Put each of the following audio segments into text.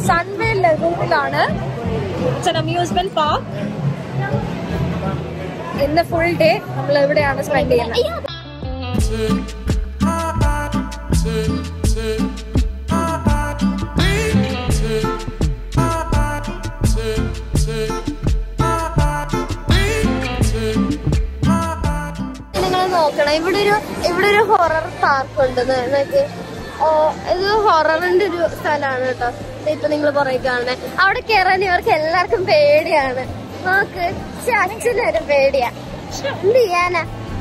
Sunway ലഗൂണിലാണ് amusement park ഇന്ന് full day നമ്മൾ എവിടെയാണ് സ്പെൻഡ് ചെയ്യുന്നത് നിങ്ങൾ നോക്കണം ഇവിടെ ഒരു ഇവിടെ ഒരു ഹൊറർ പാർക്ക് ഉണ്ട് നിങ്ങൾക്ക് ഇത് ഹൊററിന്റെ ഒരു സ്ഥലമാണ് കേട്ടോ ദേ ഇപ്പൊ നിങ്ങൾ പുറകെ കാണണേ അവിടെ കയറാൻ ഇവർക്ക് എല്ലാവർക്കും പേടിയാണ് നോക്ക് പക്ഷെ അച്ഛനൊരു പേടിയാ എന്ത് ചെയ്യാനാ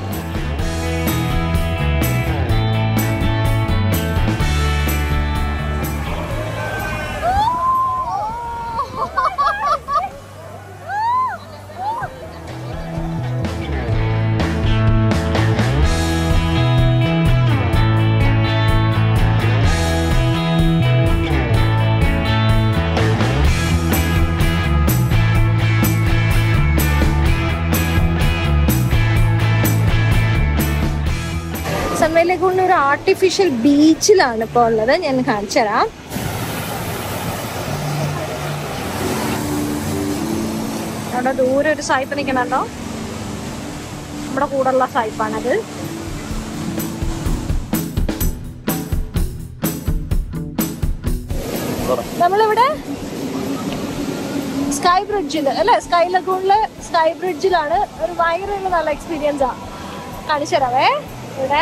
സൺവേ ലഗൂണിൽ ഒരു ആർട്ടിഫിഷ്യൽ ബീച്ചിലാണ് ഇപ്പൊ ഉള്ളത് ഞാൻ കാണിച്ചു തരാം അവിടെ ദൂരെ ഒരു സായിപ്പ് നിൽക്കണുണ്ടോ നമ്മുടെ കൂടെയുള്ള സായിപ്പാണത് നമ്മളിവിടെ സ്കൈ ബ്രിഡ്ജിൽ അല്ലെ സ്കൈ ലഗൂണിലെ സ്കൈ ബ്രിഡ്ജിലാണ് ഒരു ഭയങ്കര ഒരു നല്ല എക്സ്പീരിയൻസാ കാണിച്ചു തരാവേ ഇവിടെ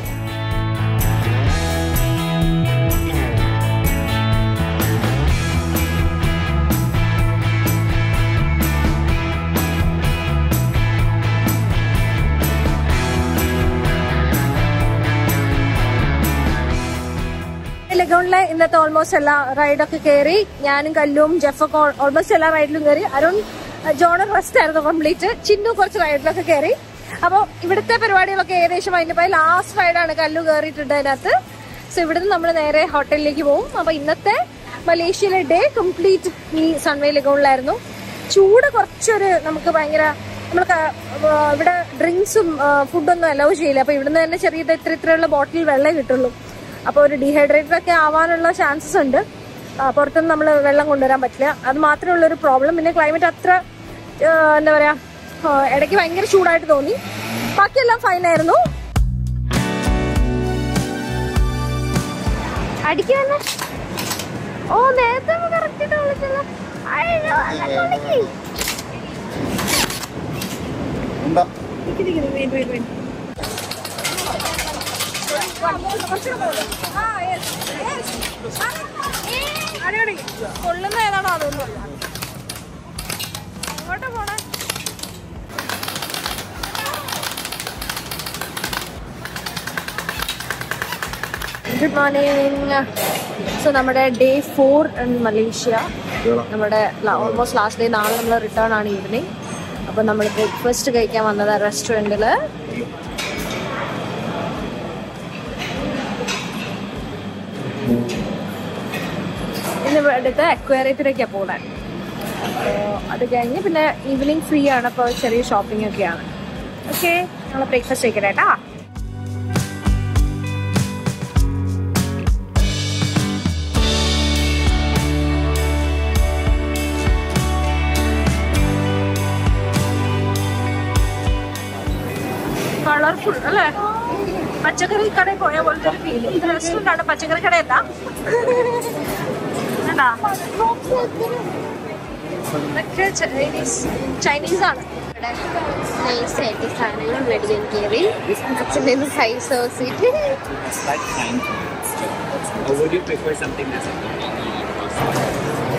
ലഗോണിലെ ഇന്നത്തെ ഓൾമോസ്റ്റ് എല്ലാ റൈഡൊക്കെ കയറി ഞാനും കല്ലും ജെഫൊക്കെ ഓൾമോസ്റ്റ് എല്ലാ റൈഡിലും കയറി അരുൺ ജോൺ റെസ്റ്റ് ആയിരുന്നു കംപ്ലീറ്റ് ചിന്നു കുറച്ച് റൈഡിലൊക്കെ കയറി അപ്പോൾ ഇവിടുത്തെ പരിപാടികളൊക്കെ ഏകദേശം അതിന്റെ പോയി ലാസ്റ്റ് റൈഡാണ് കല്ലു കയറിയിട്ടുണ്ട് അതിനകത്ത് സോ ഇവിടുന്ന് നമ്മൾ നേരെ ഹോട്ടലിലേക്ക് പോകും അപ്പൊ ഇന്നത്തെ മലേഷ്യയിലെ ഡേ കംപ്ലീറ്റ് ഈ സൺവേ ലഗോണിലായിരുന്നു ചൂട് കുറച്ചൊരു നമുക്ക് ഭയങ്കര നമ്മൾ ഇവിടെ ഡ്രിങ്ക്സും ഫുഡൊന്നും അലൗ ചെയ്യില്ല അപ്പൊ ഇവിടുന്ന് തന്നെ ചെറിയ ഇത്ര ഇത്രയുള്ള ബോട്ടിൽ വെള്ളം കിട്ടുള്ളൂ അപ്പോൾ ഒരു ഡീഹൈഡ്രേറ്റഡ് ഒക്കെ ആവാനുള്ള ചാൻസസ് ഉണ്ട് ആ, പുറത്തുനിന്ന് നമ്മൾ വെള്ളം കൊണ്ടുവരാൻ പറ്റില്ല അത് മാത്രമേ ഉള്ളൊരു പ്രോബ്ലം പിന്നെ ക്ലൈമറ്റ് അത്ര ആ, എന്താ പറയാ ആ, ഇടയ്ക്ക് ഭയങ്കര ചൂടായിട്ട് തോന്നി ബാക്കിയെല്ലാം ഫൈൻ ആയിരുന്നു അടിക്കുവന്നെ ഓ നേരത്തെ കറക്റ്റ് വിളിച്ചല്ലോ അയ്യോ അതൊക്കെ വിളിക്ക്. എന്താ കൊള്ളുന്ന ഏതാണോ അതൊന്നും എങ്ങോട്ടാ പോണേ ഗുഡ് മോർണിംഗ് സോ നമ്മുടെ ഡേ ഫോർ ഇൻ മലേഷ്യ നമ്മുടെ ഓൾമോസ്റ്റ് ലാസ്റ്റ് ഡേ നാളെ നമ്മൾ റിട്ടേൺ ആണ് ഈവനിങ് അപ്പോൾ നമ്മൾ ബ്രേക്ക്ഫാസ്റ്റ് കഴിക്കാൻ വന്നത് റെസ്റ്റോറൻറ്റിൽ ഇന്ന് ഇവിടുത്തെ അക്വേറിയത്തിലേക്കാണ് പോകണേ അപ്പോൾ അത് കഴിഞ്ഞ് പിന്നെ ഈവനിങ് ഫ്രീ ആണ് അപ്പോൾ ചെറിയ ഷോപ്പിംഗ് ഒക്കെയാണ് ഓക്കെ ഞങ്ങൾ ബ്രേക്ക്ഫാസ്റ്റ് കഴിക്കട്ടെ കേട്ടാ കളർഫുൾ അല്ലേ പച്ചക്കറി കടയിൽ പോയ പോലത്തെ ഒരു ഫീൽ ഇത് റെസ്റ്റോറൻ്റ് ആണ് പച്ചക്കറി കടയല്ല വേണ്ടാ ഇതൊക്കെ ചൈനീസ് ചൈനീസ് ആണ് ഇവിടെ നൈസ് ആയിട്ട് സാധനങ്ങൾ മേടിക്കാൻ കയറി അച്ഛൻ്റെ നിന്ന് പൈസ വെച്ചിട്ട് It's like fine. Or would you prefer something that's like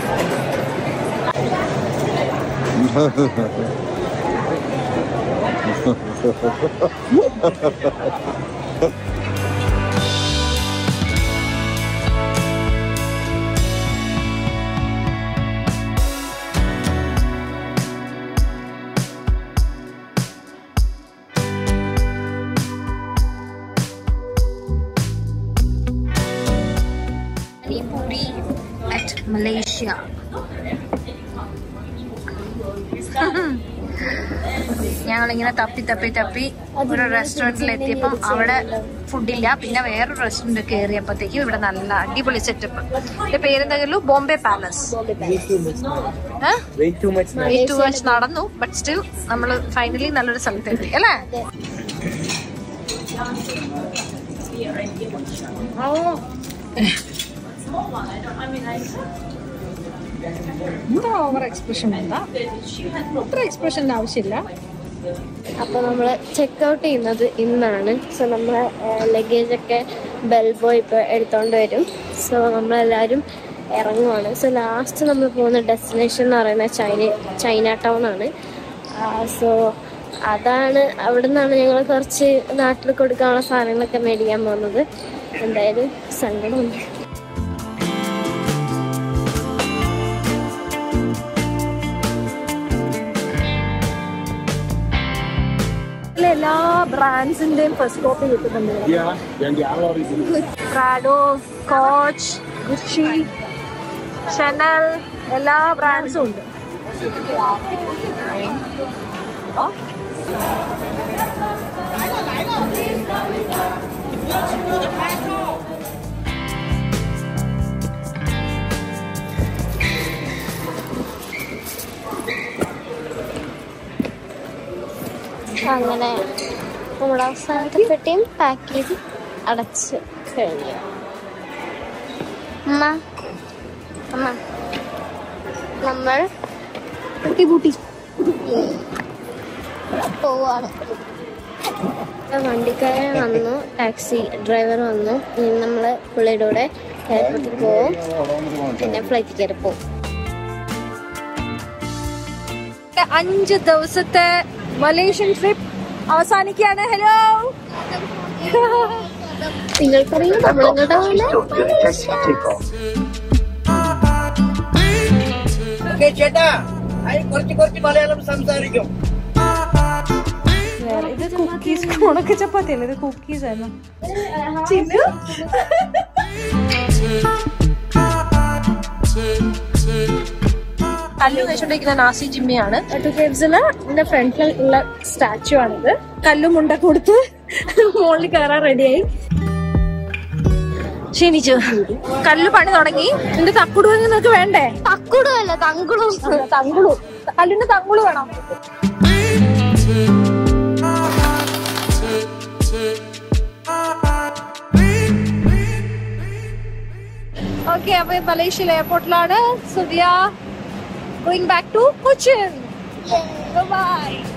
panipuri at Malaysia ഞങ്ങളിങ്ങനെ തപ്പി തപ്പി തപ്പി ഒരു റെസ്റ്റോറന്റിൽ എത്തിയപ്പം അവിടെ ഫുഡില്ല പിന്നെ വേറൊരു റെസ്റ്റോറന്റ് കയറിയപ്പോഴത്തേക്കും ഇവിടെ നല്ല അടിപൊളി സെറ്റപ്പ് ഇതിന്റെ പേരെന്തെങ്കിലും Bombay palace Way too much nice. Too much നടന്നു ബട്ട് സ്റ്റിൽ നമ്മൾ ഫൈനലി നല്ലൊരു സ്ഥലത്ത് എത്തി അല്ലേ ഓവർ എക്സ്പ്രഷൻ വേണ്ട അത്ര എക്സ്പ്രഷന്റെ ആവശ്യമില്ല അപ്പൊ നമ്മള് ചെക്ക് ഔട്ട് ചെയ്യുന്നത് ഇന്നാണ് സോ നമ്മളെ ലഗേജ് ഒക്കെ ബെൽ ബോയ് ഇപ്പൊ എടുത്തോണ്ട് വരും സോ നമ്മളെല്ലാരും ഇറങ്ങുവാണ് സോ ലാസ്റ്റ് നമ്മൾ പോകുന്ന ഡെസ്റ്റിനേഷൻ എന്ന് പറയുന്നത് ചൈന ചൈന ടൗൺ ആണ് സോ അതാണ് അവിടെ നിന്നാണ് ഞങ്ങൾ കുറച്ച് നാട്ടിൽ കൊടുക്കാനുള്ള സാധനങ്ങളൊക്കെ മേടിക്കാൻ പോകുന്നത് എന്തായാലും സങ്കടമുണ്ട് ഇതിലെ എല്ലാ ബ്രാൻഡ്സിന്റെയും ഫസ്റ്റ് കോപ്പി കിട്ടുന്നുണ്ട് Yeah, then the other is Prada Coach Gucci Chanel എല്ലാ ബ്രാൻഡ്സും ഉണ്ട് അങ്ങനെ നമ്മുടെ അവസാനത്തെ പെട്ടിയും പാക്ക് ചെയ്ത് അടച്ച് കഴിഞ്ഞു അമ്മ അമ്മ നമ്മൾ പൂട്ടി പോവാണ് വണ്ടിക്കാരൻ വന്നു ടാക്സി ഡ്രൈവർ വന്നു ഇനി നമ്മള് പുള്ളിയുടെ കൂടെ എയർപോർട്ടിൽ പോവും പിന്നെ ഫ്ലൈറ്റിൽ കയറി പോവും അഞ്ച് ദിവസത്തെ മലേഷ്യൻ ട്രിപ്പ് അവസാനിക്കുകയാണ് ഹലോ നിങ്ങൾക്കറിയാം നമ്മളിങ്ങോട്ട് പോലെ ഓക്കെ ചേട്ടാ അതിന് കുറച്ച് കുറച്ച് മലയാളം സംസാരിക്കും വേറെ ഇത് കുക്കീസ് ഉണക്ക ചപ്പാത്തി അല്ലേ ഇത് കുക്കീസ് ആയിരുന്നു ചിന്നു കല്ല് വെച്ചോണ്ടിരിക്കുന്ന നാസി ജിമ്മിയാണ് ടു കേവ്സില് ഇതിന്റെ ഫ്രണ്ടിലുള്ള സ്റ്റാച്ചു ആണിത് കല്ലും മുണ്ട കൊടുത്ത് മുകളിൽ കയറാൻ റെഡിയായി ക്ഷീണിച്ചു കല്ല് പണി തുടങ്ങി എന്റെ തക്കുടു നിനക്ക് വേണ്ടേ തക്കുടും അല്ല തങ്കുളും തങ്കുളു കല്ലിന്റെ തങ്കുളു വേണം ഓക്കെ അപ്പൊ മലേഷ്യയിലെ എയർപോർട്ടിലാണ് Saudia going back to Cochin by